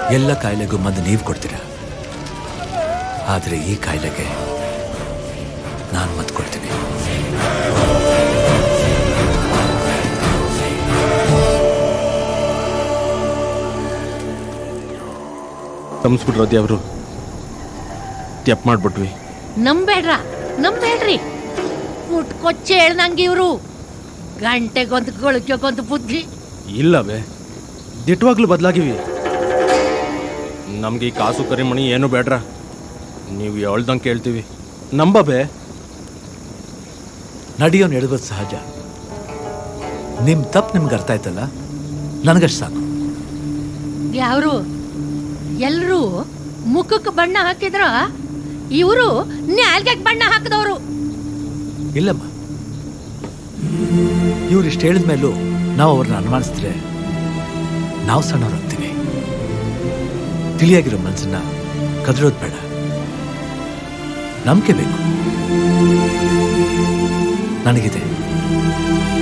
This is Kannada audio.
ಎಲ್ಲ ಕಾಯಿಲೆಗೂ ಮದ್ದು ನೀವು ಕೊಡ್ತೀರಾ ಆದರೆ ಈ ಕಾಯಿಲೆಗೆ ನಾನು ಮದ್ದು ಕೊಡ್ತೀನಿ ತಮ್ಸ್ಬಿಟ್ರು ದೇವರು ತೆಪ್ ಮಾಡ್ಬಿಟ್ವಿ ನಂಬೇಡ್ರ ನಂಬೇಡ್ರಿ ಮುಟ್ಕೊಚ್ಚೆ ಹೇಳ್ದಂಗೆ ಇವರು ಗಂಟೆಗೊಂದು ಗಳಿಕೆಗೊಂದು ಬುದ್ಧಿ ಇಲ್ಲವೇ ದಿಟ್ಟವಾಗ್ಲೂ ಬದಲಾಗಿವಿ ನಮ್ಗೆ ಈ ಕಾಸು ಕರಿಮಣಿ ಏನು ಬೇಡ್ರ ನೀವು ಹೇಳ್ದಂಗೆ ಕೇಳ್ತೀವಿ ನಂಬಬೇ ನಡೆಯೋನು ಎಡಬೋದು ಸಹಜ ನಿಮ್ಮ ತಪ್ಪು ನಿಮ್ಗೆ ಅರ್ಥ ಆಯ್ತಲ್ಲ ನನಗಷ್ಟು ಸಾಕು ಯಾರು ಎಲ್ರೂ ಮುಖಕ್ಕೆ ಬಣ್ಣ ಹಾಕಿದ್ರ ಇವರು ನಾಲ್ಗೆಗೆ ಬಣ್ಣ ಹಾಕಿದವರು ಇಲ್ಲಮ್ಮ ಇವ್ರು ಇಷ್ಟು ಹೇಳಿದ ಮೇಲೂ ನಾವು ಅವ್ರನ್ನ ಅನುಮಾನಿಸಿದ್ರೆ ನಾವು ಸಣ್ಣವ್ರಾಗ್ತೀವಿ ತಿಳಿಯಾಗಿರೋ ಮನಸ್ಸನ್ನ ಕದರೋದು ಬೇಡ ನಂಬಿಕೆ ಬೇಕು ನನಗಿದೆ